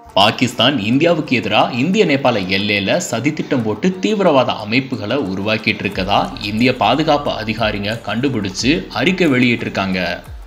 பாகிஸ்தான் இந்தியாவுக்கு எதிராக இந்திய நேபாள எல்லையில சதித்திட்டம் போட்டு தீவிரவாத அமைப்புகளை உருவாக்கிட்டு இருக்கதா இந்திய பாதுகாப்பு அதிகாரிங்க கண்டுபிடிச்சு அறிக்கை வெளியிட்டிருக்காங்க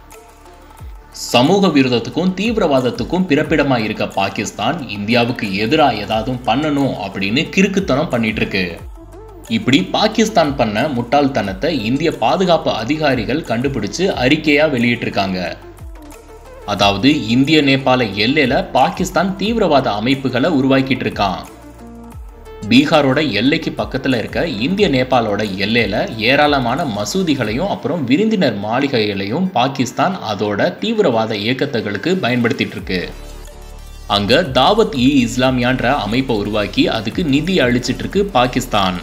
சமூக விரோதத்துக்கும் தீவிரவாதத்துக்கும் பிறப்பிடமா இருக்க பாகிஸ்தான் இந்தியாவுக்கு எதிராக ஏதாவது பண்ணணும் அப்படின்னு கிறுக்குத்தனம் பண்ணிட்டு இருக்கு இப்படி பாகிஸ்தான் பண்ண முட்டாள்தனத்தை இந்திய பாதுகாப்பு அதிகாரிகள் கண்டுபிடிச்சு அறிக்கையா வெளியிட்டிருக்காங்க அதாவது இந்திய நேபாள எல்லையில பாகிஸ்தான் தீவிரவாத அமைப்புகளை உருவாக்கிட்டு இருக்கான் பீகாரோட எல்லைக்கு பக்கத்துல இருக்க இந்திய நேபாளோட எல்லையில ஏராளமான மசூதிகளையும் அப்புறம் விருந்தினர் மாளிகைகளையும் பாகிஸ்தான் அதோட தீவிரவாத இயக்கத்துகளுக்கு பயன்படுத்திட்டு இருக்கு அங்க தாவத் இ இஸ்லாமியான்ற அமைப்பை உருவாக்கி அதுக்கு நிதி அளிச்சிட்டு இருக்கு பாகிஸ்தான்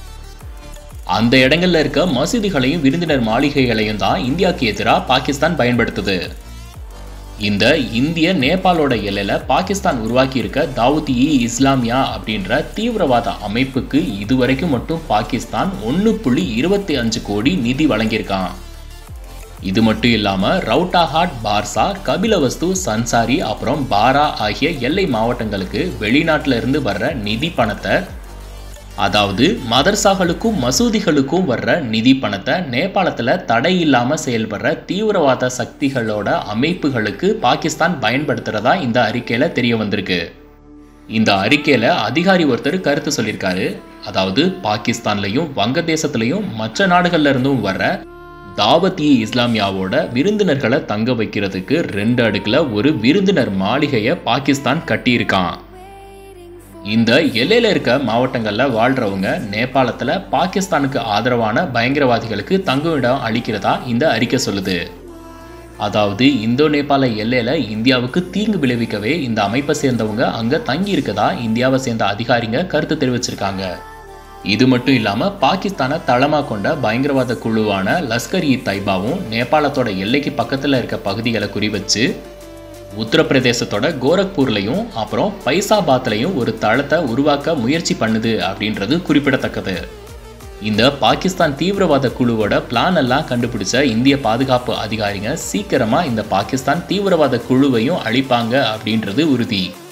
அந்த இடங்கள்ல இருக்க மசூதிகளையும் விருந்தினர் மாளிகைகளையும் தான் இந்தியாவுக்கு எதிராக பாகிஸ்தான் பயன்படுத்துது இந்த இந்திய நேபாளோட எல்லையில பாகிஸ்தான் உருவாக்கி இருக்க தாவூத் இ இஸ்லாமியா அப்படின்ற தீவிரவாத அமைப்புக்கு இதுவரைக்கும் மட்டும் பாகிஸ்தான் ஒன்று புள்ளி இருபத்தி அஞ்சு கோடி நிதி வழங்கியிருக்கான் இது மட்டும் இல்லாம ரவுட்டாஹாட் பார்சா கபிலவஸ்து சன்சாரி அப்புறம் பாரா ஆகிய எல்லை மாவட்டங்களுக்கு வெளிநாட்டில இருந்து வர்ற நிதி பணத்தை அதாவது மதர்சாக்களுக்கும் மசூதிகளுக்கும் வர்ற நிதி பணத்தை நேபாளத்தில் தடை இல்லாமல் செயல்படுற தீவிரவாத சக்திகளோட அமைப்புகளுக்கு பாகிஸ்தான் பயன்படுத்துறதா இந்த அறிக்கையில் தெரிய வந்திருக்கு இந்த அறிக்கையில் அதிகாரி ஒருத்தர் கருத்து சொல்லியிருக்காரு அதாவது பாகிஸ்தான்லையும் வங்கதேசத்துலையும் மற்ற நாடுகள்ல இருந்தும் வர்ற தாவத் இ இஸ்லாமியாவோட விருந்தினர்களை தங்க வைக்கிறதுக்கு ரெண்டு அடுக்கில் ஒரு விருந்தினர் மாளிகையை பாகிஸ்தான் கட்டியிருக்கான் இந்த எல்லையில் இருக்க மாவட்டங்களில் வாழ்கிறவங்க நேபாளத்தில் பாகிஸ்தானுக்கு ஆதரவான பயங்கரவாதிகளுக்கு தங்குமிடம் அளிக்கிறதா இந்த அறிக்கை சொல்லுது அதாவது இந்தோ நேபாள எல்லையில் இந்தியாவுக்கு தீங்கு விளைவிக்கவே இந்த அமைப்பை சேர்ந்தவங்க அங்கே தங்கி இருக்கதா இந்தியாவை சேர்ந்த அதிகாரிங்க கருத்து தெரிவிச்சிருக்காங்க இது மட்டும் இல்லாமல் பாகிஸ்தானை தளமாக கொண்ட பயங்கரவாத குழுவான லஷ்கர் இ தைபாவும் நேபாளத்தோட எல்லைக்கு பக்கத்தில் இருக்க பகுதிகளை குறிவச்சு உத்தரப்பிரதேசத்தோட கோரக்பூர்லையும் அப்புறம் பைசாபாத்லையும் ஒரு தளத்தை உருவாக்க முயற்சி பண்ணுது அப்படின்றது குறிப்பிடத்தக்கது இந்த பாகிஸ்தான் தீவிரவாத குழுவோட பிளான் எல்லாம் கண்டுபிடிச்ச இந்திய பாதுகாப்பு அதிகாரிங்க சீக்கிரமா இந்த பாகிஸ்தான் தீவிரவாத குழுவையும் அழிப்பாங்க அப்படின்றது உறுதி